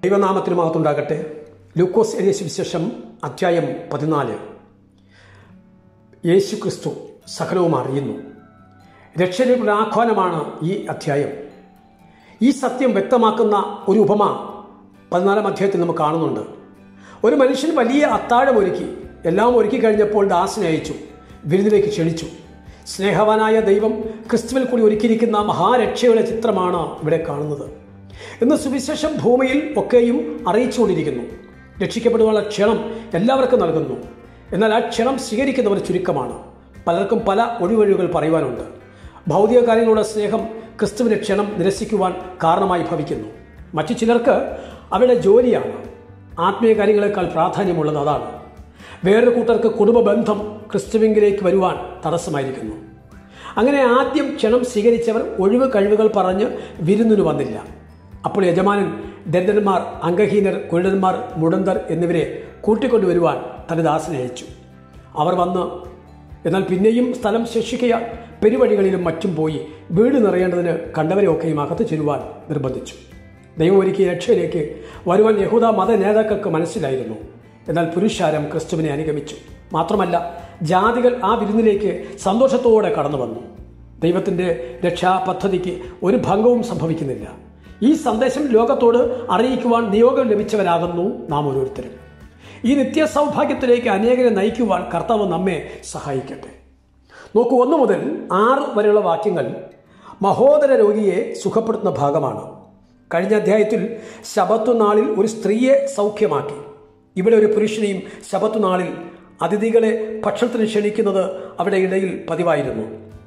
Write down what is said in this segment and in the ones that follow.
ദൈവനാമത്തിന് മഹത്തുണ്ടാകട്ടെ ലൂക്കോസ് എലിയ സുവിശേഷം അധ്യായം പതിനാല് യേശു ക്രിസ്തു സകലവും അറിയുന്നു രക്ഷയിലേക്കുള്ള ആഹ്വാനമാണ് ഈ അധ്യായം ഈ സത്യം വ്യക്തമാക്കുന്ന ഒരു ഉപമ പതിനാലാം അധ്യായത്തിൽ നമുക്ക് കാണുന്നുണ്ട് ഒരു മനുഷ്യൻ വലിയ അത്താഴം ഒരുക്കി എല്ലാം ഒരുക്കി കഴിഞ്ഞപ്പോൾ ദാസനെ അയച്ചു വിരുന്നിലേക്ക് ക്ഷണിച്ചു സ്നേഹവാനായ ദൈവം ക്രിസ്തുവിൽ കൂടി ഒരുക്കിയിരിക്കുന്ന മഹാരക്ഷയുടെ ചിത്രമാണ് ഇവിടെ കാണുന്നത് ഇന്ന് സുവിശേഷം ഭൂമിയിൽ ഒക്കെയും അറിയിച്ചുകൊണ്ടിരിക്കുന്നു രക്ഷിക്കപ്പെടുവാനുള്ള ക്ഷണം എല്ലാവർക്കും നൽകുന്നു എന്നാൽ ആ ക്ഷണം സ്വീകരിക്കുന്നവർ ചുരുക്കമാണ് പലർക്കും പല ഒഴിവഴിവുകൾ പറയുവാനുണ്ട് ഭൗതിക കാര്യങ്ങളുടെ സ്നേഹം ക്രിസ്തുവിൻ്റെ ക്ഷണം നിരസിക്കുവാൻ കാരണമായി ഭവിക്കുന്നു മറ്റു ചിലർക്ക് അവരുടെ ജോലിയാണ് ആത്മീയ കാര്യങ്ങളെക്കാൾ പ്രാധാന്യമുള്ളത് അതാണ് വേറൊരു കൂട്ടർക്ക് കുടുംബ ബന്ധം ക്രിസ്തുവിങ്കിലേക്ക് വരുവാൻ തടസ്സമായിരിക്കുന്നു അങ്ങനെ ആദ്യം ക്ഷണം സ്വീകരിച്ചവർ ഒഴിവ് കഴിവുകൾ പറഞ്ഞ് വിരുന്നിന് വന്നില്ല അപ്പോൾ യജമാനൻ ദരിദ്രന്മാർ അംഗഹീനർ കുരുടന്മാർ മുടന്തർ എന്നിവരെ കൂട്ടിക്കൊണ്ടുവരുവാൻ തന്റെ ദാസനെ അയച്ചു അവർ വന്ന് എന്നാൽ പിന്നെയും സ്ഥലം ശേഷിക്കയാൽ പെരുവഴികളിലും മറ്റും പോയി വീട് നിറയേണ്ടതിന് കണ്ടവരെയൊക്കെയും അകത്ത് ചെല്ലുവാൻ നിർബന്ധിച്ചു ദൈവം ഒരുക്കിയ രക്ഷയിലേക്ക് വരുവാൻ യഹൂദ മത നേതാക്കൾക്ക് മനസ്സിലായിരുന്നു എന്നാൽ പുരുഷാരം ക്രിസ്തുവിനെ അനുഗമിച്ചു മാത്രമല്ല ജാതികൾ ആ വിരുന്നിലേക്ക് സന്തോഷത്തോടെ കടന്നു വന്നു ദൈവത്തിൻ്റെ രക്ഷാ പദ്ധതിക്ക് ഒരു ഭംഗവും സംഭവിക്കുന്നില്ല ഈ സന്ദേശം ലോകത്തോട് അറിയിക്കുവാൻ നിയോഗം ലഭിച്ചവരാകുന്നു നാം ഓരോരുത്തരും ഈ നിത്യ സൗഭാഗ്യത്തിലേക്ക് അനേകരെ നയിക്കുവാൻ കർത്താവ് നമ്മെ സഹായിക്കട്ടെ നോക്കൂ ഒന്ന് മുതൽ ആറ് വരെയുള്ള വാക്യങ്ങൾ മഹോദര രോഗിയെ സുഖപ്പെടുത്തുന്ന ഭാഗമാണ് കഴിഞ്ഞ അധ്യായത്തിൽ ശബത്തു നാളിൽ ഒരു സ്ത്രീയെ സൗഖ്യമാക്കി ഇവിടെ ഒരു പുരുഷനെയും ശബത്തു നാളിൽ അതിഥികളെ ഭക്ഷണത്തിന് ക്ഷണിക്കുന്നത് അവിടെ ഇടയിൽ പതിവായിരുന്നു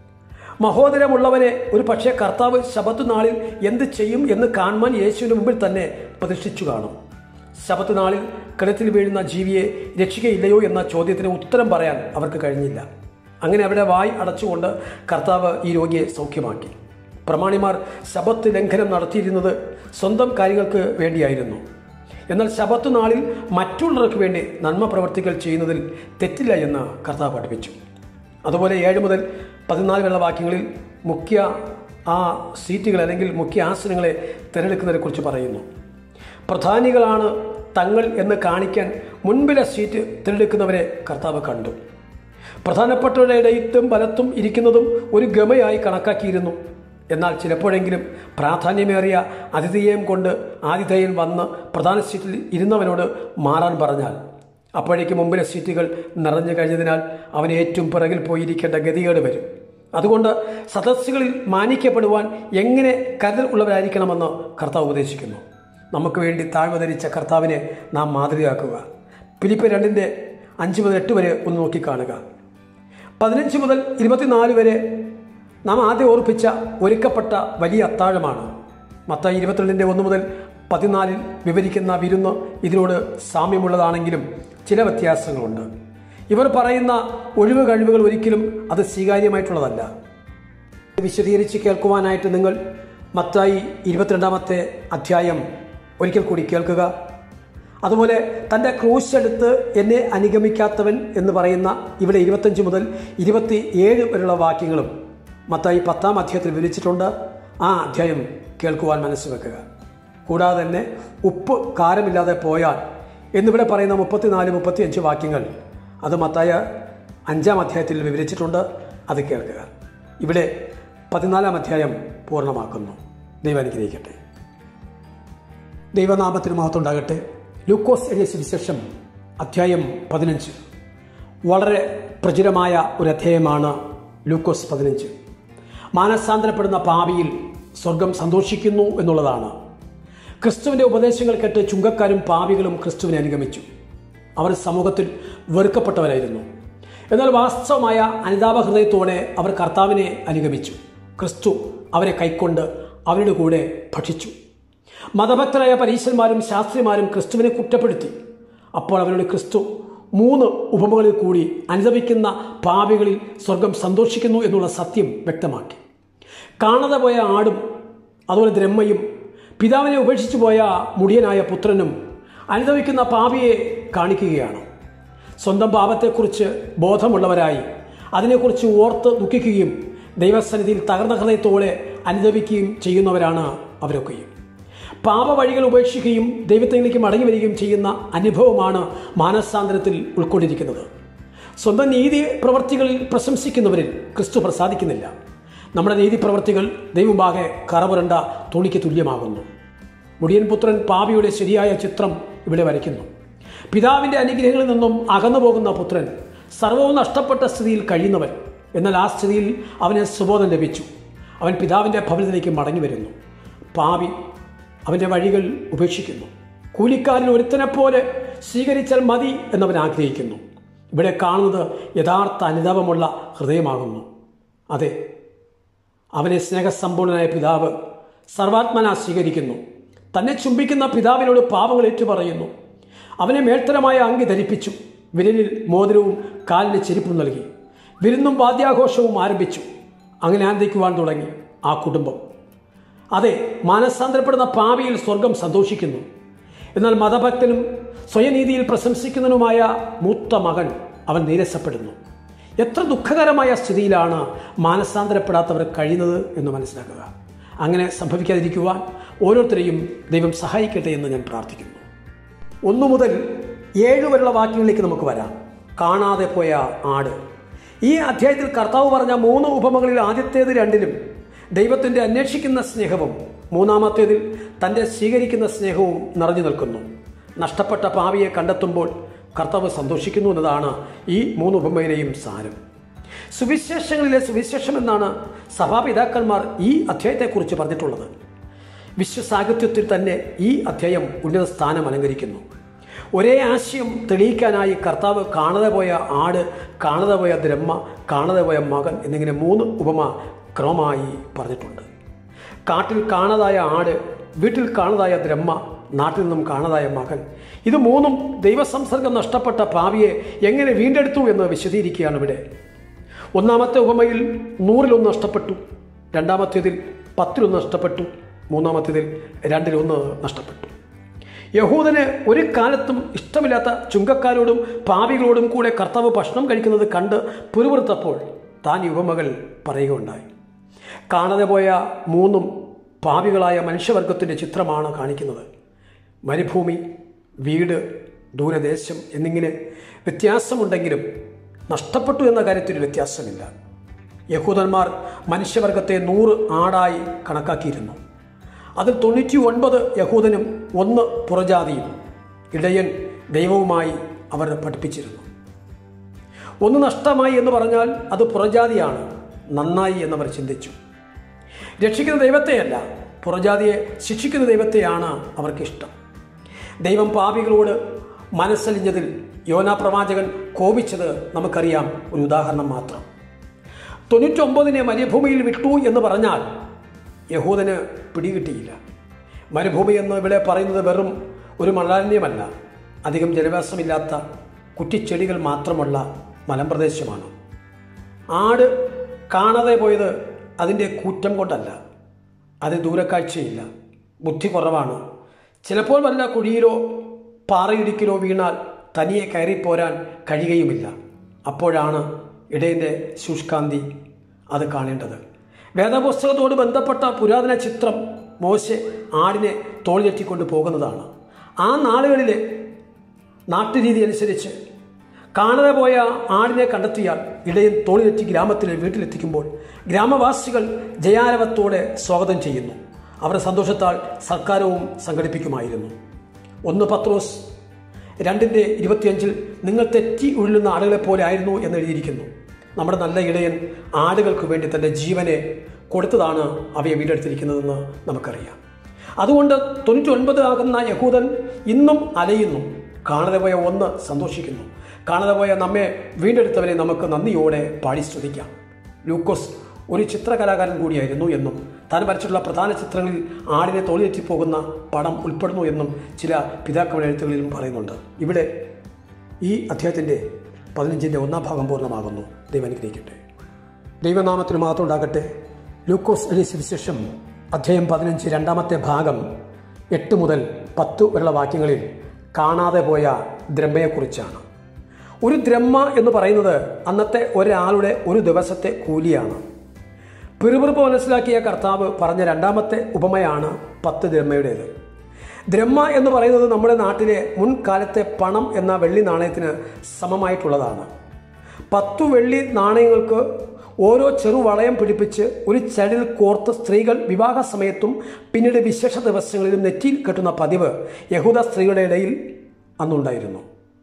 മഹോദരമുള്ളവനെ ഒരു പക്ഷേ കർത്താവ് ശബത്ത് നാളിൽ എന്ത് ചെയ്യും എന്ന് കാണുവാൻ യേശുവിന് മുമ്പിൽ തന്നെ പ്രതിഷ്ഠിച്ചു കാണും ശബത്ത് നാളിൽ കിണറ്റിൽ വീഴുന്ന ജീവിയെ രക്ഷിക്കയില്ലയോ എന്ന ചോദ്യത്തിന് ഉത്തരം പറയാൻ അവർക്ക് കഴിഞ്ഞില്ല അങ്ങനെ അവിടെ വായ് അടച്ചുകൊണ്ട് കർത്താവ് ഈ രോഗിയെ സൗഖ്യമാക്കി പ്രമാണിമാർ ശബത്ത് ലംഘനം നടത്തിയിരുന്നത് സ്വന്തം കാര്യങ്ങൾക്ക് വേണ്ടിയായിരുന്നു എന്നാൽ ശബത്ത് നാളിൽ മറ്റുള്ളവർക്ക് വേണ്ടി നന്മ പ്രവർത്തികൾ ചെയ്യുന്നതിൽ തെറ്റില്ല എന്ന് കർത്താവ് പഠിപ്പിച്ചു അതുപോലെ ഏഴ് മുതൽ പതിനാല് വെള്ള വാക്യങ്ങളിൽ മുഖ്യ ആ സീറ്റുകൾ അല്ലെങ്കിൽ മുഖ്യ ആസനങ്ങളെ തിരഞ്ഞെടുക്കുന്നതിനെ കുറിച്ച് പറയുന്നു പ്രധാനികളാണ് തങ്ങൾ എന്ന് കാണിക്കാൻ മുൻപിലെ സീറ്റ് തിരഞ്ഞെടുക്കുന്നവരെ കർത്താവ് കണ്ടു പ്രധാനപ്പെട്ടവരുടെ ഇടയിലും വലത്തും ഇരിക്കുന്നതും ഒരു ഗമയായി കണക്കാക്കിയിരുന്നു എന്നാൽ ചിലപ്പോഴെങ്കിലും പ്രാധാന്യമേറിയ അതിഥിയെയും കൊണ്ട് ആതിഥേയൻ വന്ന് പ്രധാന സീറ്റിൽ ഇരുന്നവനോട് മാറാൻ പറഞ്ഞാൽ അപ്പോഴേക്ക് മുമ്പിലെ സീറ്റുകൾ നിറഞ്ഞു കഴിഞ്ഞതിനാൽ അവൻ ഏറ്റവും പിറകിൽ പോയിരിക്കേണ്ട ഗതികേട് വരും അതുകൊണ്ട് സദസ്സുകളിൽ മാനിക്കപ്പെടുവാൻ എങ്ങനെ കരുതൽ ഉള്ളവരായിരിക്കണമെന്ന് കർത്താവ് ഉപദേശിക്കുന്നു നമുക്ക് വേണ്ടി താഴ്വ ധരിച്ച കർത്താവിനെ നാം മാതൃകയാക്കുക ഫിലിപ്പ് രണ്ടിൻ്റെ അഞ്ച് മുതൽ എട്ട് വരെ ഒന്ന് നോക്കിക്കാണുക പതിനഞ്ച് മുതൽ ഇരുപത്തിനാല് വരെ നാം ആദ്യം ഓർപ്പിച്ച ഒരുക്കപ്പെട്ട വലിയ അത്താഴമാണ് മത്തായി ഇരുപത്തിരണ്ടിൻ്റെ ഒന്ന് മുതൽ പതിനാലിൽ വിവരിക്കുന്ന വിരുന്ന് ഇതിനോട് സാമ്യമുള്ളതാണെങ്കിലും ചില വ്യത്യാസങ്ങളുണ്ട് ഇവർ പറയുന്ന ഒഴിവ് കഴിവുകൾ ഒരിക്കലും അത് സ്വീകാര്യമായിട്ടുള്ളതല്ല വിശദീകരിച്ച് കേൾക്കുവാനായിട്ട് നിങ്ങൾ മത്തായി ഇരുപത്തിരണ്ടാമത്തെ അധ്യായം ഒരിക്കൽ കൂടി കേൾക്കുക അതുപോലെ തൻ്റെ ക്രൂശ് എടുത്ത് എന്നെ അനുഗമിക്കാത്തവൻ എന്ന് പറയുന്ന ഇവിടെ ഇരുപത്തഞ്ച് മുതൽ ഇരുപത്തി ഏഴ് വരെയുള്ള വാക്യങ്ങളും മത്തായി പത്താം അധ്യായത്തിൽ വിവരിച്ചിട്ടുണ്ട് ആ അധ്യായം കേൾക്കുവാൻ മനസ്സ് വെക്കുക കൂടാതെ തന്നെ ഉപ്പ് കാരമില്ലാതെ പോയാൽ എന്നിവിടെ പറയുന്ന മുപ്പത്തിനാല് മുപ്പത്തിയഞ്ച് വാക്യങ്ങൾ അത് മത്തായ അഞ്ചാം അധ്യായത്തിൽ വിവരിച്ചിട്ടുണ്ട് അത് കേൾക്കുക ഇവിടെ പതിനാലാം അധ്യായം പൂർണ്ണമാക്കുന്നു ദൈവം അനുഗ്രഹിക്കട്ടെ ദൈവനാമത്തിന് മഹത്വമുണ്ടാകട്ടെ ലൂക്കോസ് എഴുതിയ സുവിശേഷം അധ്യായം പതിനഞ്ച് വളരെ പ്രചുരമായ ഒരു അധ്യായമാണ് ലൂക്കോസ് പതിനഞ്ച് മാനസാന്തരപ്പെടുന്ന പാപിയിൽ സ്വർഗം സന്തോഷിക്കുന്നു എന്നുള്ളതാണ് ക്രിസ്തുവിൻ്റെ ഉപദേശങ്ങൾ കേട്ട് ചുങ്കക്കാരും പാപികളും ക്രിസ്തുവിനെ അനുഗമിച്ചു അവർ സമൂഹത്തിൽ വെറുക്കപ്പെട്ടവരായിരുന്നു എന്നാൽ വാസ്തവമായ അനുതാപ ഹൃദയത്തോടെ അവർ കർത്താവിനെ അനുഗമിച്ചു ക്രിസ്തു അവരെ കൈക്കൊണ്ട് അവരുടെ കൂടെ ഭക്ഷിച്ചു മതഭക്തരായ പരീശന്മാരും ശാസ്ത്രിമാരും ക്രിസ്തുവിനെ കുറ്റപ്പെടുത്തി അപ്പോൾ അവരുടെ ക്രിസ്തു മൂന്ന് ഉപമകളിൽ കൂടി അനുദപിക്കുന്ന പാപികളിൽ സ്വർഗം സന്തോഷിക്കുന്നു എന്നുള്ള സത്യം വ്യക്തമാക്കി കാണാതെ പോയ ആടും അതുപോലെ ദ്രമ്മയും പിതാവിനെ ഉപേക്ഷിച്ചു പോയ മുടിയനായ പുത്രനും അനുദവിക്കുന്ന പാപിയെ കാണിക്കുകയാണ് സ്വന്തം പാപത്തെക്കുറിച്ച് ബോധമുള്ളവരായി അതിനെക്കുറിച്ച് ഓർത്ത് ദുഃഖിക്കുകയും ദൈവസന്നിധിയിൽ തകർന്ന ഹൃദയത്തോടെ അനുദപിക്കുകയും ചെയ്യുന്നവരാണ് അവരൊക്കെയും പാപവഴികൾ ഉപേക്ഷിക്കുകയും ദൈവത്തിലേക്ക് മടങ്ങി വരികയും ചെയ്യുന്ന അനുഭവമാണ് മാനസാന്തരത്തിൽ ഉൾക്കൊണ്ടിരിക്കുന്നത് സ്വന്തം നീതി പ്രവർത്തികളിൽ പ്രശംസിക്കുന്നവരിൽ ക്രിസ്തു പ്രസാദിക്കുന്നില്ല നമ്മുടെ നീതി പ്രവർത്തികൾ ദൈവമുമ്പാകെ കറപുരണ്ട തുണിക്ക് തുല്യമാകുന്നു മുടിയൻ പുത്രൻ പാപിയുടെ ശരിയായ ചിത്രം ഇവിടെ വരയ്ക്കുന്നു പിതാവിൻ്റെ അനുഗ്രഹങ്ങളിൽ നിന്നും അകന്നു പോകുന്ന പുത്രൻ സർവവും നഷ്ടപ്പെട്ട സ്ഥിതിയിൽ കഴിയുന്നവൻ എന്നാൽ ആ സ്ഥിതിയിൽ അവന് സുബോധം ലഭിച്ചു അവൻ പിതാവിൻ്റെ ഭവനത്തിലേക്ക് മടങ്ങി വരുന്നു പാപി അവൻ്റെ വഴികൾ ഉപേക്ഷിക്കുന്നു കൂലിക്കാരൻ ഒരുത്തനെ പോലെ സ്വീകരിച്ചാൽ മതി എന്നവൻ ആഗ്രഹിക്കുന്നു ഇവിടെ കാണുന്നത് യഥാർത്ഥ അനുതാപമുള്ള ഹൃദയമാകുന്നു അതെ അവനെ സ്നേഹസമ്പൂർണനായ പിതാവ് സർവാത്മന സ്വീകരിക്കുന്നു തന്നെ ചുംബിക്കുന്ന പിതാവിനോട് പാപങ്ങൾ ഏറ്റുപറയുന്നു അവനെ മേൽത്തരമായ അങ്കി ധരിപ്പിച്ചു വിരലിൽ മോതിരവും കാലിന് ചെരുപ്പും നൽകി വിരുന്നും വാദ്യാഘോഷവും ആരംഭിച്ചു അങ്ങനെ ആനന്ദിക്കുവാൻ തുടങ്ങി ആ കുടുംബം അതെ മാനസാന്തരപ്പെടുന്ന പാവിയിൽ സ്വർഗം സന്തോഷിക്കുന്നു എന്നാൽ മതഭക്തനും സ്വയനീതിയിൽ പ്രശംസിക്കുന്നതിനുമായ മൂത്ത മകൻ അവൻ നീരസപ്പെടുന്നു എത്ര ദുഃഖകരമായ സ്ഥിതിയിലാണ് മാനസാന്തരപ്പെടാത്തവർ കഴിയുന്നത് എന്ന് മനസ്സിലാക്കുക അങ്ങനെ സംഭവിക്കാതിരിക്കുവാൻ ഓരോരുത്തരെയും ദൈവം സഹായിക്കട്ടെ എന്ന് ഞാൻ പ്രാർത്ഥിക്കുന്നു ഒന്നു മുതൽ ഏഴ് വരെയുള്ള വാക്യങ്ങളിലേക്ക് നമുക്ക് വരാം കാണാതെ പോയ ആട് ഈ അധ്യായത്തിൽ കർത്താവ് പറഞ്ഞ മൂന്ന് ഉപമകളിൽ ആദ്യത്തേത് രണ്ടിലും ദൈവത്തിൻ്റെ അന്വേഷിക്കുന്ന സ്നേഹവും മൂന്നാമത്തേതിൽ തൻ്റെ സ്വീകരിക്കുന്ന സ്നേഹവും നിറഞ്ഞു നിൽക്കുന്നു നഷ്ടപ്പെട്ട പാവിയെ കണ്ടെത്തുമ്പോൾ കർത്താവ് സന്തോഷിക്കുന്നു എന്നതാണ് ഈ മൂന്ന് ഉപമയിലെയും സാരം സുവിശേഷങ്ങളിലെ സുവിശേഷം എന്നാണ് സഭാപിതാക്കന്മാർ ഈ അധ്യായത്തെക്കുറിച്ച് പറഞ്ഞിട്ടുള്ളത് വിശ്വസാഹിത്യത്തിൽ തന്നെ ഈ അധ്യായം ഉന്നത സ്ഥാനം അലങ്കരിക്കുന്നു ഒരേ ആശയം തെളിയിക്കാനായി കർത്താവ് കാണാതെ പോയ ആട് കാണാതെ പോയ ദ്രഹ്മ കാണാതെ പോയ മകൻ എന്നിങ്ങനെ മൂന്ന് ഉപമ ക്രമമായി പറഞ്ഞിട്ടുണ്ട് കാട്ടിൽ കാണാതായ ആട് വീട്ടിൽ കാണാതായ ദ്രഹ്മ നാട്ടിൽ നിന്നും കാണാതായ മകൻ ഇത് മൂന്നും ദൈവസംസർഗം നഷ്ടപ്പെട്ട പാവിയെ എങ്ങനെ വീണ്ടെടുത്തു എന്ന് വിശദീകരിക്കുകയാണ് ഇവിടെ ഒന്നാമത്തെ ഉപമയിൽ നൂറിലൊന്ന് നഷ്ടപ്പെട്ടു രണ്ടാമത്തേതിൽ പത്തിലൊന്ന് നഷ്ടപ്പെട്ടു മൂന്നാമത്തേതിൽ രണ്ടിലൊന്ന് നഷ്ടപ്പെട്ടു യഹൂദന് ഒരു കാലത്തും ഇഷ്ടമില്ലാത്ത ചുങ്കക്കാരോടും പാപികളോടും കൂടെ കർത്താവ് ഭക്ഷണം കഴിക്കുന്നത് കണ്ട് പുരുവൃത്തപ്പോൾ താൻ ഈ ഉപമകൾ പറയുകയുണ്ടായി കാണാതെ പോയ മൂന്നും പാപികളായ മനുഷ്യവർഗത്തിൻ്റെ ചിത്രമാണ് കാണിക്കുന്നത് മരുഭൂമി വീട് ദൂരദേശം എന്നിങ്ങനെ വ്യത്യാസമുണ്ടെങ്കിലും നഷ്ടപ്പെട്ടു എന്ന കാര്യത്തിൽ വ്യത്യാസമില്ല യഹൂദന്മാർ മനുഷ്യവർഗത്തെ നൂറ് ആടായി കണക്കാക്കിയിരുന്നു അതിൽ തൊണ്ണൂറ്റി ഒൻപത് യഹൂദനും ഒന്ന് പുറജാതിയും ഇടയൻ ദൈവവുമായി അവർ പഠിപ്പിച്ചിരുന്നു ഒന്ന് നഷ്ടമായി എന്ന് പറഞ്ഞാൽ അത് പുറജാതിയാണ് നന്നായി എന്നവർ ചിന്തിച്ചു രക്ഷിക്കുന്ന ദൈവത്തെയല്ല പുറജാതിയെ ശിക്ഷിക്കുന്ന ദൈവത്തെയാണ് അവർക്കിഷ്ടം ദൈവം പാപികളോട് മനസ്സലിഞ്ഞതിൽ യോനാ പ്രവാചകൻ കോപിച്ചത് നമുക്കറിയാം ഒരു ഉദാഹരണം മാത്രം തൊണ്ണൂറ്റൊമ്പതിനെ മരുഭൂമിയിൽ വിട്ടു എന്ന് പറഞ്ഞാൽ യഹൂദന് പിടികിട്ടിയില്ല മരുഭൂമി എന്ന് ഇവിടെ പറയുന്നത് വെറും ഒരു മണാരണ്യമല്ല അധികം ജനവാസമില്ലാത്ത കുറ്റിച്ചെടികൾ മാത്രമുള്ള മലമ്പ്രദേശമാണ് ആട് കാണാതെ പോയത് അതിൻ്റെ കൂറ്റം കൊണ്ടല്ല അത് ദൂരക്കാഴ്ചയില്ല ബുദ്ധി കുറവാണ് ചിലപ്പോൾ വല്ല കുഴിയിലോ പാറയിടുക്കിലോ വീണാൽ തനിയെ കയറിപ്പോരാൻ കഴിയുകയുമില്ല അപ്പോഴാണ് ഇടയൻ്റെ ശുഷ്കാന്തി അത് കാണേണ്ടത് വേദപുസ്തകത്തോട് ബന്ധപ്പെട്ട പുരാതന ചിത്രം മോശെ ആടിനെ തോളിലെറ്റിക്കൊണ്ട് പോകുന്നതാണ് ആ നാളുകളിലെ നാട്ടുരീതി അനുസരിച്ച് കാണാതെ പോയ ആടിനെ കണ്ടെത്തിയാൽ ഇടയൻ തോളിലെത്തി ഗ്രാമത്തിലെ വീട്ടിലെത്തിക്കുമ്പോൾ ഗ്രാമവാസികൾ ജയാരവത്തോടെ സ്വാഗതം ചെയ്യുന്നു അവരുടെ സന്തോഷത്താൽ സർക്കാരവും സംഘടിപ്പിക്കുമായിരുന്നു ഒന്ന് പത്രോസ് രണ്ടിൻ്റെ ഇരുപത്തിയഞ്ചിൽ നിങ്ങൾ തെറ്റി ഉള്ളുന്ന ആളുകളെ പോലെ ആയിരുന്നു എന്ന് എഴുതിയിരിക്കുന്നു നമ്മുടെ നല്ല ഇടയൻ ആടുകൾക്ക് വേണ്ടി തൻ്റെ ജീവനെ കൊടുത്തതാണ് അവയെ വീണ്ടെടുത്തിരിക്കുന്നതെന്ന് നമുക്കറിയാം അതുകൊണ്ട് തൊണ്ണൂറ്റി ഒൻപത് ആകുന്ന യഹൂദൻ ഇന്നും അലയുന്നു കാണാതെ പോയ ഒന്ന് സന്തോഷിക്കുന്നു കാണാതെ പോയ നമ്മെ വീണ്ടെടുത്തവരെ നമുക്ക് നന്ദിയോടെ പാടി സ്തുതിക്കാം ലൂക്കോസ് ഒരു ചിത്രകലാകാരൻ കൂടിയായിരുന്നു എന്നും താൻ വരച്ചിട്ടുള്ള പ്രധാന ചിത്രങ്ങളിൽ ആടിനെ തോളിലെറ്റി പോകുന്ന പടം ഉൾപ്പെടുന്നു എന്നും ചില പിതാക്കളുടെ എഴുത്തുകളിലും പറയുന്നുണ്ട് ഇവിടെ ഈ അധ്യായത്തിൻ്റെ പതിനഞ്ചിൻ്റെ ഒന്നാം ഭാഗം പൂർണ്ണമാകുന്നു ദൈവം അനുഗ്രഹിക്കട്ടെ ദൈവനാമത്തിന് മാത്രം ഉണ്ടാകട്ടെ ലൂക്കോസ് എഴുതിയ സുവിശേഷം അധ്യായം പതിനഞ്ച് രണ്ടാമത്തെ ഭാഗം എട്ട് മുതൽ പത്ത് വരെയുള്ള വാക്യങ്ങളിൽ കാണാതെ പോയ ദ്രഹ്മയെക്കുറിച്ചാണ് ഒരു ദ്രഹ്മ എന്ന് പറയുന്നത് അന്നത്തെ ഒരാളുടെ ഒരു ദിവസത്തെ കൂലിയാണ് പിറുപിറുപ്പ് മനസ്സിലാക്കിയ കർത്താവ് പറഞ്ഞ രണ്ടാമത്തെ ഉപമയാണ് പത്ത് ദ്രഹ്മയുടേത് ദ്രഹ്മ എന്ന് പറയുന്നത് നമ്മുടെ നാട്ടിലെ മുൻകാലത്തെ പണം എന്ന വെള്ളി നാണയത്തിന് സമമായിട്ടുള്ളതാണ് പത്തു വെള്ളി നാണയങ്ങൾക്ക് ഓരോ ചെറുവളയം പിടിപ്പിച്ച് ഒരു ചരടിൽ കോർത്ത് സ്ത്രീകൾ വിവാഹ സമയത്തും പിന്നീട് വിശേഷ ദിവസങ്ങളിലും നെറ്റിയിൽ കെട്ടുന്ന പതിവ് യഹൂദ സ്ത്രീകളുടെ ഇടയിൽ അന്നുണ്ടായിരുന്നു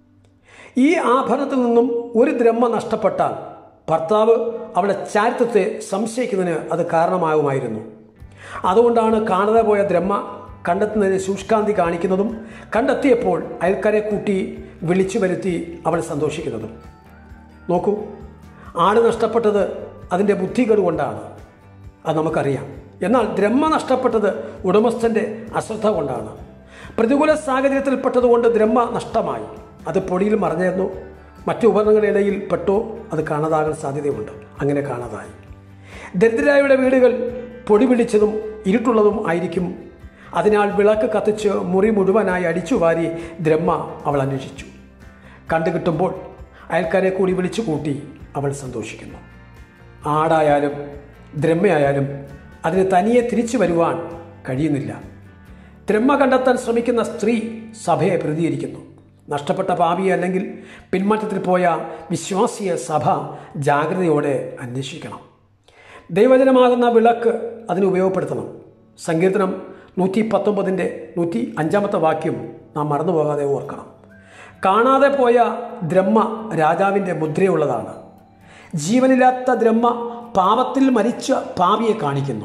ഈ ആഭരണത്തിൽ നിന്നും ഒരു ദ്രഹ്മ നഷ്ടപ്പെട്ടാൽ ഭർത്താവ് അവളുടെ ചാരിത്രത്തെ സംശയിക്കുന്നതിന് അത് കാരണമാകുമായിരുന്നു അതുകൊണ്ടാണ് കാണാതെ പോയ ദ്രഹ്മ കണ്ടെത്തുന്നതിന് ശുഷ്കാന്തി കാണിക്കുന്നതും കണ്ടെത്തിയപ്പോൾ അയൽക്കാരെ കൂട്ടി വിളിച്ചു വരുത്തി അവൾ സന്തോഷിക്കുന്നതും നോക്കൂ ആട് നഷ്ടപ്പെട്ടത് അതിൻ്റെ ബുദ്ധികേട് കൊണ്ടാണ് അത് നമുക്കറിയാം എന്നാൽ ദ്രഹ്മ നഷ്ടപ്പെട്ടത് ഉടമസ്ഥൻ്റെ അശ്രദ്ധ കൊണ്ടാണ് പ്രതികൂല സാഹചര്യത്തിൽപ്പെട്ടതുകൊണ്ട് ദ്രഹ്മ നഷ്ടമായി അത് പൊടിയിൽ മറഞ്ഞിരുന്നു മറ്റു ഉപകരണങ്ങളിടയിൽ പെട്ടോ അത് കാണാതാകാൻ സാധ്യതയുണ്ട് അങ്ങനെ കാണാതായി ദരിദ്രരായുടെ വീടുകൾ പൊടി പിടിച്ചതും ഇരുട്ടുള്ളതും ആയിരിക്കും അതിനാൽ വിളക്ക് കത്തിച്ച് മുറി മുഴുവനായി അടിച്ചുവാരി ദ്രഹ്മ അവൾ അന്വേഷിച്ചു കണ്ടുകിട്ടുമ്പോൾ അയൽക്കാരെ കൂടി വിളിച്ചു കൂട്ടി അവൾ സന്തോഷിക്കുന്നു ആടായാലും ദ്രഹ്മയായാലും അതിന് തനിയെ തിരിച്ചു വരുവാൻ കഴിയുന്നില്ല ദ്രഹ്മ കണ്ടെത്താൻ ശ്രമിക്കുന്ന സ്ത്രീ സഭയെ പ്രതികരിക്കുന്നു നഷ്ടപ്പെട്ട പാപിയെ അല്ലെങ്കിൽ പിന്മാറ്റത്തിൽ പോയ വിശ്വാസിയെ സഭ ജാഗ്രതയോടെ അന്വേഷിക്കണം ദൈവജനമാകുന്ന വിളക്ക് അതിന് ഉപയോഗപ്പെടുത്തണം സങ്കീർത്തനം നൂറ്റി പത്തൊമ്പതിൻ്റെ നൂറ്റി അഞ്ചാമത്തെ വാക്യം നാം മറന്നുപോകാതെ ഓർക്കണം കാണാതെ പോയ ദ്രഹ്മ രാജാവിൻ്റെ മുദ്രയുള്ളതാണ് ജീവനില്ലാത്ത ദ്രഹ്മ പാപത്തിൽ മരിച്ച പാപിയെ കാണിക്കുന്നു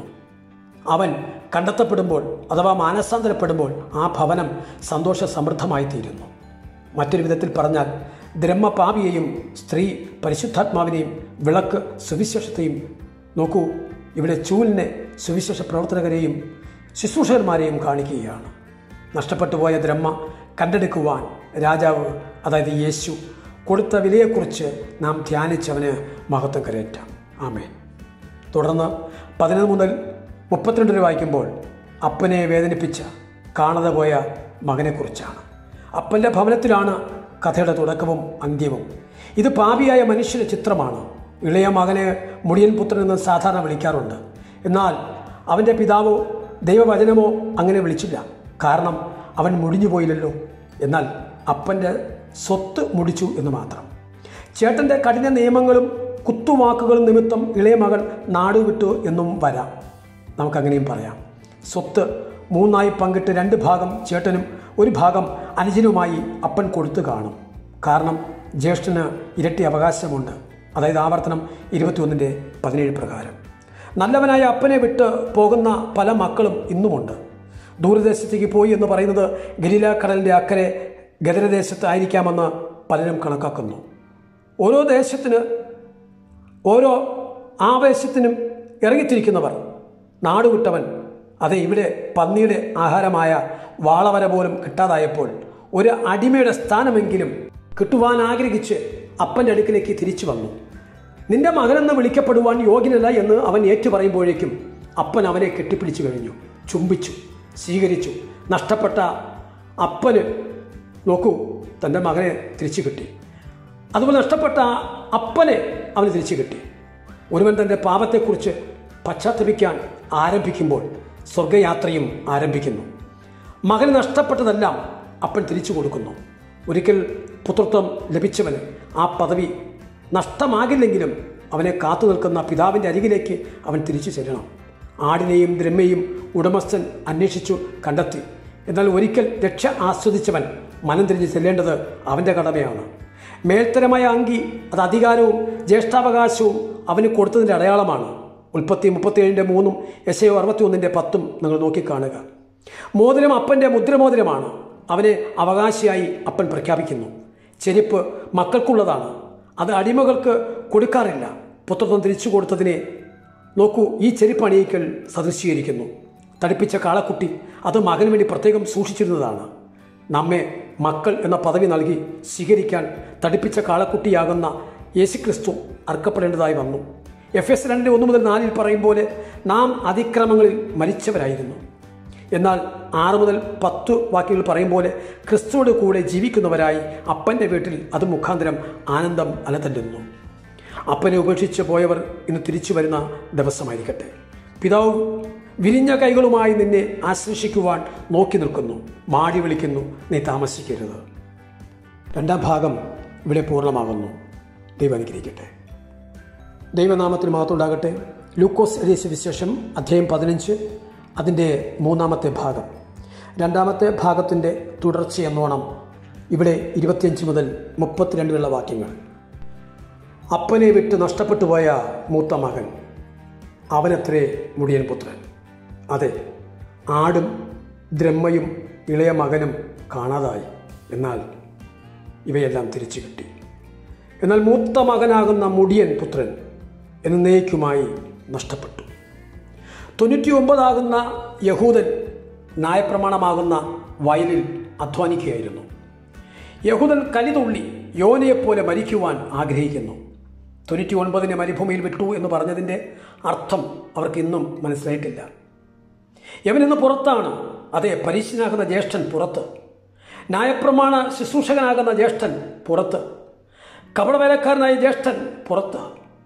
അവൻ കണ്ടെത്തപ്പെടുമ്പോൾ അഥവാ മാനസാന്തരപ്പെടുമ്പോൾ ആ ഭവനം സന്തോഷ സമൃദ്ധമായി തീരുന്നു മറ്റൊരു വിധത്തിൽ പറഞ്ഞാൽ ദ്രഹ്മ പാപിയെയും സ്ത്രീ പരിശുദ്ധാത്മാവിനെയും വിളക്ക് സുവിശേഷത്തെയും നോക്കൂ ഇവിടെ ചൂലിനെ സുവിശേഷ പ്രവർത്തകരെയും ശുശ്രൂഷകന്മാരെയും കാണിക്കുകയാണ് നഷ്ടപ്പെട്ടു പോയ ദ്രഹ്മ കണ്ടെടുക്കുവാൻ രാജാവ് അതായത് യേശു കൊടുത്ത വിലയെക്കുറിച്ച് നാം ധ്യാനിച്ചവന് മഹത്വം കരയറ്റാം ആമേ തുടർന്ന് പതിനൊന്ന് മുതൽ മുപ്പത്തിരണ്ട് വരെ വായിക്കുമ്പോൾ അപ്പനെ വേദനിപ്പിച്ച കാണാതെ പോയ മകനെക്കുറിച്ചാണ് അപ്പൻ്റെ ഭവനത്തിലാണ് കഥയുടെ തുടക്കവും അന്ത്യവും ഇത് പാപിയായ മനുഷ്യന്റെ ചിത്രമാണ് ഇളയ മകനെ മുടിയൻ പുത്രൻ എന്ന് സാധാരണ വിളിക്കാറുണ്ട് എന്നാൽ അവൻ്റെ പിതാവോ ദൈവവചനമോ അങ്ങനെ വിളിച്ചില്ല കാരണം അവൻ മുടിഞ്ഞു പോയില്ലല്ലോ എന്നാൽ അപ്പൻ്റെ സ്വത്ത് മുടിച്ചു എന്ന് മാത്രം ചേട്ടൻ്റെ കഠിന നിയമങ്ങളും കുത്തുവാക്കുകളും നിമിത്തം ഇളയ മകൾ നാടുവിട്ടു എന്നും വരാം നമുക്കങ്ങനെയും പറയാം സ്വത്ത് മൂന്നായി പങ്കിട്ട് രണ്ട് ഭാഗം ചേട്ടനും ഒരു ഭാഗം അനുജനുമായി അപ്പൻ കൊടുത്തു കാണും കാരണം ജ്യേഷ്ഠന് ഇരട്ടി അവകാശമുണ്ട് അതായത് ആവർത്തനം ഇരുപത്തിയൊന്നിൻ്റെ പതിനേഴ് പ്രകാരം നല്ലവനായ അപ്പനെ വിട്ട് പോകുന്ന പല മക്കളും ഇന്നുമുണ്ട് ദൂരദേശത്തേക്ക് പോയി എന്ന് പറയുന്നത് ഗലീല കടലിൻ്റെ അക്കരെ ഗദരദേശത്തായിരിക്കാമെന്ന് പലരും കണക്കാക്കുന്നു ഓരോ ദേശത്തിന് ഓരോ ആവേശത്തിനും ഇറങ്ങിത്തിരിക്കുന്നവർ നാടുവിട്ടവൻ അതെ ഇവിടെ പന്നിയുടെ ആഹാരമായ വാളവര പോലും കിട്ടാതായപ്പോൾ ഒരു അടിമയുടെ സ്ഥാനമെങ്കിലും കിട്ടുവാൻ ആഗ്രഹിച്ച് അപ്പൻ്റെ അടുക്കിലേക്ക് തിരിച്ചു വന്നു നിന്റെ മകനെന്ന് വിളിക്കപ്പെടുവാൻ യോഗ്യനല്ല എന്ന് അവൻ ഏറ്റുപറയുമ്പോഴേക്കും അപ്പൻ അവനെ കെട്ടിപ്പിടിച്ചു കഴിഞ്ഞു ചുംബിച്ചു സ്വീകരിച്ചു നഷ്ടപ്പെട്ട അപ്പന് നോക്കൂ തൻ്റെ മകനെ തിരിച്ചു കിട്ടി അതുപോലെ നഷ്ടപ്പെട്ട അപ്പനെ അവന് തിരിച്ചു കിട്ടി ഒരുവൻ തൻ്റെ പാപത്തെക്കുറിച്ച് പശ്ചാത്തപിക്കാൻ ആരംഭിക്കുമ്പോൾ സ്വർഗയാത്രയും ആരംഭിക്കുന്നു മകന് നഷ്ടപ്പെട്ടതെല്ലാം അപ്പൻ തിരിച്ചു കൊടുക്കുന്നു ഒരിക്കൽ പുത്രത്വം ലഭിച്ചവന് ആ പദവി നഷ്ടമാകില്ലെങ്കിലും അവനെ കാത്തു നിൽക്കുന്ന പിതാവിൻ്റെ അരികിലേക്ക് അവൻ തിരിച്ചു ചെല്ലണം ആടിനെയും ദ്രമ്മയും ഉടമസ്ഥൻ അന്വേഷിച്ചു കണ്ടെത്തി എന്നാൽ ഒരിക്കൽ രക്ഷ ആസ്വദിച്ചവൻ മനം തിരിഞ്ഞ് ചെല്ലേണ്ടത് അവൻ്റെ കടമയാണ് മേൽത്തരമായ അങ്കി അത് അധികാരവും ജ്യേഷ്ഠാവകാശവും അവന് കൊടുത്തതിൻ്റെ അടയാളമാണ് ഉൽപ്പത്തി മുപ്പത്തിയേഴിൻ്റെ മൂന്നും എസ് എ അറുപത്തി ഒന്നിൻ്റെ പത്തും നിങ്ങൾ നോക്കിക്കാണുക മോതിരം അപ്പൻ്റെ മുദ്രമോതിരമാണ് അവനെ അവകാശിയായി അപ്പൻ പ്രഖ്യാപിക്കുന്നു ചെരുപ്പ് മക്കൾക്കുള്ളതാണ് അത് അടിമകൾക്ക് കൊടുക്കാറില്ല പുത്രത്വം തിരിച്ചു കൊടുത്തതിനെ നോക്കൂ ഈ ചെരുപ്പ് അണിയിക്കൽ സദൃശീകരിക്കുന്നു തടിപ്പിച്ച കാളക്കുട്ടി അത് മകന് വേണ്ടി പ്രത്യേകം സൂക്ഷിച്ചിരുന്നതാണ് നമ്മെ മക്കൾ എന്ന പദവി നൽകി സ്വീകരിക്കാൻ തടിപ്പിച്ച കാളക്കുട്ടിയാകുന്ന യേശുക്രിസ്തു അർക്കപ്പെടേണ്ടതായി വന്നു എഫ് എസ് രണ്ട് ഒന്ന് മുതൽ നാലിൽ പറയും പോലെ നാം അതിക്രമങ്ങളിൽ മരിച്ചവരായിരുന്നു എന്നാൽ ആറ് മുതൽ പത്ത് വാക്യങ്ങൾ പറയും പോലെ ക്രിസ്തുவோട് കൂടെ ജീവിക്കുന്നവരായി അപ്പൻ്റെ വീട്ടിൽ അത് മുഖാന്തരം ആനന്ദം അലതല്ലുന്നു അപ്പനെ ഉപേക്ഷിച്ച് പോയവർ ഇന്ന് തിരിച്ചു വരുന്ന ദിവസമായിരിക്കട്ടെ പിതാവ് വിരിഞ്ഞ കൈകളുമായി നിന്നെ ആശ്ലേഷിക്കുവാൻ നോക്കി നിൽക്കുന്നു മാടി വിളിക്കുന്നു നീ താമസിക്കരുത് രണ്ടാം ഭാഗം ഇവിടെ പൂർണ്ണമാകുന്നു ദൈവം അനുഗ്രഹിക്കട്ടെ ദൈവനാമത്തിന് മാത്രമുണ്ടാകട്ടെ ലൂക്കോസ് എഴുതിയ സുവിശേഷം അധ്യായം പതിനഞ്ച് അതിൻ്റെ മൂന്നാമത്തെ ഭാഗം രണ്ടാമത്തെ ഭാഗത്തിൻ്റെ തുടർച്ചയെന്നോണം ഇവിടെ ഇരുപത്തിയഞ്ച് മുതൽ മുപ്പത്തിരണ്ട് വരെയുള്ള വാക്യങ്ങൾ അപ്പനെ വിട്ട് നഷ്ടപ്പെട്ടു പോയ മൂത്ത മകൻ അവനത്രേ മുടിയൻ പുത്രൻ അതെ ആടും ദ്രമ്മയും ഇളയ മകനും കാണാതായി എന്നാൽ ഇവയെല്ലാം തിരിച്ചു കിട്ടി എന്നാൽ മൂത്ത മകനാകുന്ന മുടിയൻ പുത്രൻ എന്നേക്കുമായി നഷ്ടപ്പെട്ടു തൊണ്ണൂറ്റി ഒമ്പതാകുന്ന യഹൂദൻ ന്യായപ്രമാണമാകുന്ന വയലിൽ അധ്വാനിക്കുകയായിരുന്നു യഹൂദൻ കലിതുള്ളി യോനയെപ്പോലെ മരിക്കുവാൻ ആഗ്രഹിക്കുന്നു തൊണ്ണൂറ്റി ഒൻപതിനെ മരുഭൂമിയിൽ വിട്ടു എന്ന് പറഞ്ഞതിൻ്റെ അർത്ഥം അവർക്ക് ഇന്നും മനസ്സിലായിട്ടില്ല യവനിന്ന് പുറത്താണ് അതെ പരീക്ഷനാകുന്ന ജ്യേഷ്ഠൻ പുറത്ത് ന്യായപ്രമാണ ശുശ്രൂഷകനാകുന്ന ജ്യേഷ്ഠൻ പുറത്ത് കപടവേലക്കാരനായ ജ്യേഷ്ഠൻ പുറത്ത്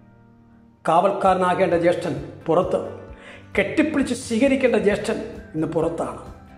കാവൽക്കാരനാകേണ്ട ജ്യേഷ്ഠൻ പുറത്ത് കെട്ടിപ്പിടിച്ച് സ്വീകരിക്കേണ്ട ജ്യേഷ്ഠൻ ഇന്ന് പുറത്താണ്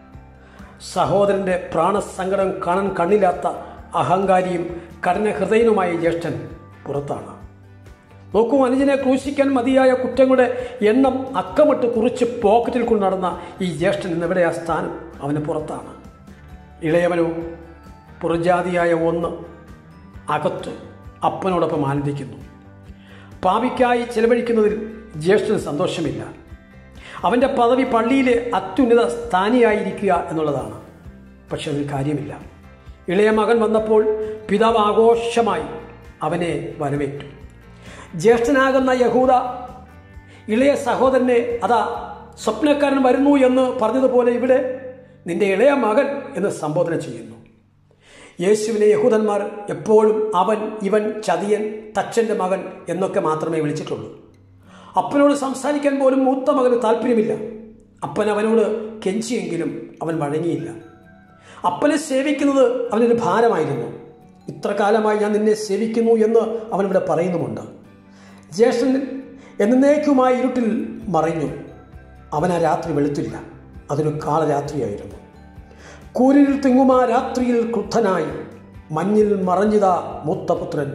സഹോദരൻ്റെ പ്രാണസങ്കടം കാണാൻ കണ്ണില്ലാത്ത അഹങ്കാരിയും കഠിനഹൃദയനുമായ ജ്യേഷ്ഠൻ പുറത്താണ് നോക്കൂ അനുജനെ ക്രൂശിക്കാൻ മതിയായ കുറ്റങ്ങളുടെ എണ്ണം അക്കമിട്ട് കുറിച്ച് പോക്കറ്റിൽ കൊണ്ട് നടന്ന ഈ ജ്യേഷ്ഠൻ ഇന്നെവിടെയാ സ്ഥാനം അവന് പുറത്താണ് ഇളയവനോ പുറജാതിയായ ഒന്ന് അകത്ത് അപ്പനോടൊപ്പം ആനന്ദിക്കുന്നു പാപിക്കായി ചെലവഴിക്കുന്നതിൽ ജ്യേഷ്ഠന് സന്തോഷമില്ല അവൻ്റെ പദവി പള്ളിയിലെ അത്യുന്നത സ്ഥാനിയായിരിക്കുക എന്നുള്ളതാണ് പക്ഷെ അതിൽ കാര്യമില്ല ഇളയ മകൻ വന്നപ്പോൾ പിതാവ് ആഘോഷമായി അവനെ വരവേറ്റു ജ്യേഷ്ഠനാകുന്ന യഹൂദ ഇളയ സഹോദരനെ അതാ സ്വപ്നക്കാരൻ വരുന്നു എന്ന് പറഞ്ഞതുപോലെ ഇവിടെ നിന്റെ ഇളയ മകൻ എന്ന് സംബോധന ചെയ്യുന്നു യേശുവിനെ യഹൂദന്മാർ എപ്പോഴും അവൻ ഇവൻ ചതിയൻ തച്ചൻ്റെ മകൻ എന്നൊക്കെ മാത്രമേ വിളിച്ചിട്ടുള്ളൂ അപ്പനോട് സംസാരിക്കാൻ പോലും മൂത്ത മകന് താല്പര്യമില്ല അപ്പൻ അവനോട് കെഞ്ചിയെങ്കിലും അവൻ വഴങ്ങിയില്ല അപ്പനെ സേവിക്കുന്നത് അവനൊരു ഭാരമായിരുന്നു ഇത്ര കാലമായി ഞാൻ നിന്നെ സേവിക്കുന്നു എന്ന് അവനിവിടെ പറയുന്നുമുണ്ട് ജ്യേഷ്ഠൻ എന്നേക്കുമായി ഇരുട്ടിൽ മറഞ്ഞു അവൻ ആ രാത്രി വെളുത്തില്ല അതൊരു കാളരാത്രിയായിരുന്നു കൂരിൽ തിങ്ങുമാ രാത്രിയിൽ ക്രുദ്ധനായി മഞ്ഞിൽ മറഞ്ഞിതാ മൂത്തപുത്രൻ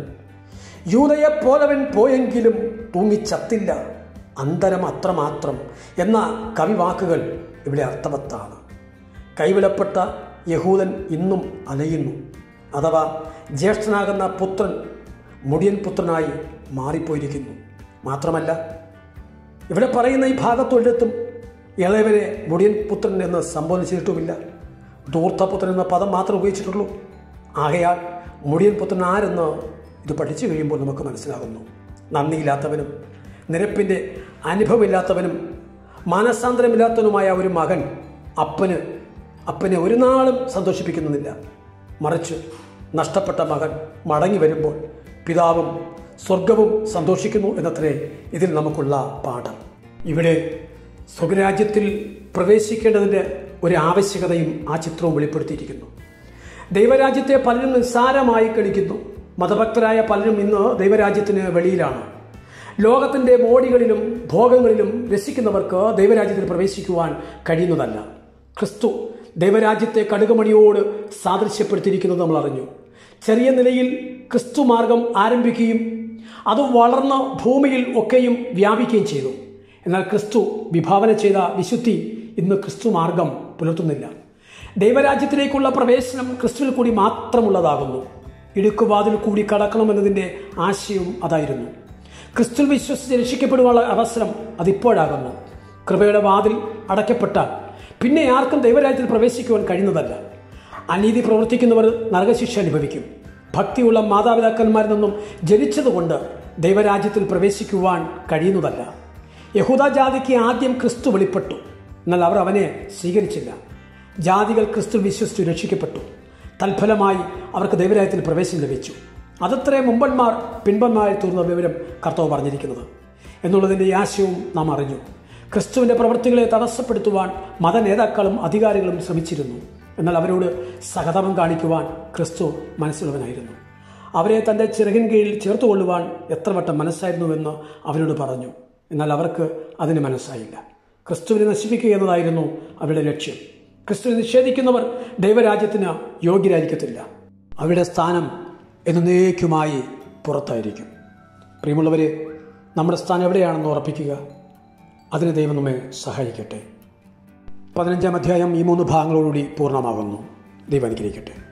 യൂതയെപ്പോലവൻ പോയെങ്കിലും തൂങ്ങിച്ചത്തില്ല അന്തരം അത്രമാത്രം എന്ന കവിവാക്കുകൾ ഇവിടെ അർത്ഥവത്താണ് കൈവിടപ്പെട്ട യഹൂദൻ ഇന്നും അലയുന്നു അഥവാ ജ്യേഷ്ഠനാകുന്ന പുത്രൻ മുടിയൻ പുത്രനായി മാറിപ്പോയിരിക്കുന്നു മാത്രമല്ല ഇവിടെ പറയുന്ന ഈ ഭാഗത്തൊരിടത്തും ഇളയവനെ മുടിയൻ പുത്രൻ എന്ന് സംബോധിച്ചിട്ടുമില്ല ധൂർത്തപുത്രൻ എന്ന പദം മാത്രം ഉപയോഗിച്ചിട്ടുള്ളൂ ആകയാൽ മുടിയൻ പുത്രൻ ആരെന്ന് ഇത് പഠിച്ചു കഴിയുമ്പോൾ നമുക്ക് മനസ്സിലാകുന്നു നന്ദിയില്ലാത്തവനും നിരപ്പിൻ്റെ അനുഭവമില്ലാത്തവനും മാനസാന്തരമില്ലാത്തവനുമായ ഒരു മകൻ അപ്പന് അപ്പനെ ഒരു നാളും സന്തോഷിപ്പിക്കുന്നില്ല മറിച്ച് നഷ്ടപ്പെട്ട മകൻ മടങ്ങി വരുമ്പോൾ പിതാവും സ്വർഗവും സന്തോഷിക്കുന്നു എന്നത്രേ ഇതിൽ നമുക്കുള്ള പാഠം ഇവിടെ സ്വർഗരാജ്യത്തിൽ പ്രവേശിക്കേണ്ടതിൻ്റെ ഒരു ആവശ്യകതയും ആ ചിത്രവും വെളിപ്പെടുത്തിയിരിക്കുന്നു ദൈവരാജ്യത്തെ പലരും നിസ്സാരമായി കളിക്കുന്നു മതഭക്തരായ പലരും ഇന്ന് ദൈവരാജ്യത്തിന് വെളിയിലാണ് ലോകത്തിൻ്റെ മോടികളിലും ഭോഗങ്ങളിലും രസിക്കുന്നവർക്ക് ദൈവരാജ്യത്തിൽ പ്രവേശിക്കുവാൻ കഴിയുന്നതല്ല ക്രിസ്തു ദൈവരാജ്യത്തെ കടുകുമണിയോട് സാദൃശ്യപ്പെടുത്തിയിരിക്കുന്നത് നമ്മൾ അറിഞ്ഞു ചെറിയ നിലയിൽ ക്രിസ്തു മാർഗം ആരംഭിക്കുകയും അത് വളർന്ന് ഭൂമിയിൽ ഒക്കെയും വ്യാപിക്കുകയും ചെയ്തു എന്നാൽ ക്രിസ്തു വിഭാവന ചെയ്ത വിശുദ്ധി ഇന്ന് ക്രിസ്തു മാർഗം പുലർത്തുന്നില്ല ദൈവരാജ്യത്തിലേക്കുള്ള പ്രവേശനം ക്രിസ്തുവിൽ കൂടി മാത്രമുള്ളതാകുന്നു ഇടുക്കുവാതിൽ കൂടി കടക്കണമെന്നതിൻ്റെ ആശയവും അതായിരുന്നു ക്രിസ്തു വിശ്വസിച്ച് രക്ഷിക്കപ്പെടുവാനുള്ള അവസരം അതിപ്പോഴാകുന്നു കൃപയുടെ വാതിൽ അടയ്ക്കപ്പെട്ടാൽ പിന്നെ ആർക്കും ദൈവരാജ്യത്തിൽ പ്രവേശിക്കുവാൻ കഴിയുന്നതല്ല അനീതി പ്രവർത്തിക്കുന്നവർ നരകശിക്ഷ അനുഭവിക്കും ഭക്തിയുള്ള മാതാപിതാക്കന്മാരിൽ നിന്നും ജനിച്ചതുകൊണ്ട് ദൈവരാജ്യത്തിൽ പ്രവേശിക്കുവാൻ കഴിയുന്നതല്ല യഹൂദ ജാതിക്ക് ആദ്യം ക്രിസ്തു വെളിപ്പെട്ടു എന്നാൽ അവർ അവനെ സ്വീകരിച്ചില്ല ജാതികൾ ക്രിസ്തു വിശ്വസിച്ചു രക്ഷിക്കപ്പെട്ടു തൽഫലമായി അവർക്ക് ദൈവരാജ്യത്തിൽ പ്രവേശനം ലഭിച്ചു അതത്രേ മുമ്പന്മാർ പിൻപന്മാരിൽ തീർന്ന വിവരം കർത്താവ് പറഞ്ഞിരിക്കുന്നത് എന്നുള്ളതിൻ്റെ ഈ ആശയവും നാം അറിഞ്ഞു ക്രിസ്തുവിൻ്റെ പ്രവൃത്തികളെ തടസ്സപ്പെടുത്തുവാൻ മതനേതാക്കളും അധികാരികളും ശ്രമിച്ചിരുന്നു എന്നാൽ അവരോട് സഹതമം കാണിക്കുവാൻ ക്രിസ്തു മനസ്സുള്ളവനായിരുന്നു അവരെ തൻ്റെ ചിറകിൻ കീഴിൽ ചേർത്തുകൊള്ളുവാൻ എത്ര വട്ടം മനസ്സായിരുന്നുവെന്ന് അവരോട് പറഞ്ഞു എന്നാൽ അവർക്ക് അതിന് മനസ്സായില്ല ക്രിസ്തുവിനെ നശിപ്പിക്കുക എന്നതായിരുന്നു അവരുടെ ലക്ഷ്യം ക്രിസ്തുവിനെ നിഷേധിക്കുന്നവർ ദൈവരാജ്യത്തിന് യോഗ്യരായിരിക്കത്തില്ല അവരുടെ സ്ഥാനം എന്നേക്കുമായി പുറത്തായിരിക്കും പ്രിയമുള്ളവരെ നമ്മുടെ സ്ഥാനം എവിടെയാണെന്ന് ഉറപ്പിക്കുക അതിന് ദൈവം നമ്മെ സഹായിക്കട്ടെ പതിനഞ്ചാം അധ്യായം ഈ മൂന്ന് ഭാഗങ്ങളോടുകൂടി പൂർണ്ണമാകുന്നു ദൈവം അനുഗ്രഹിക്കട്ടെ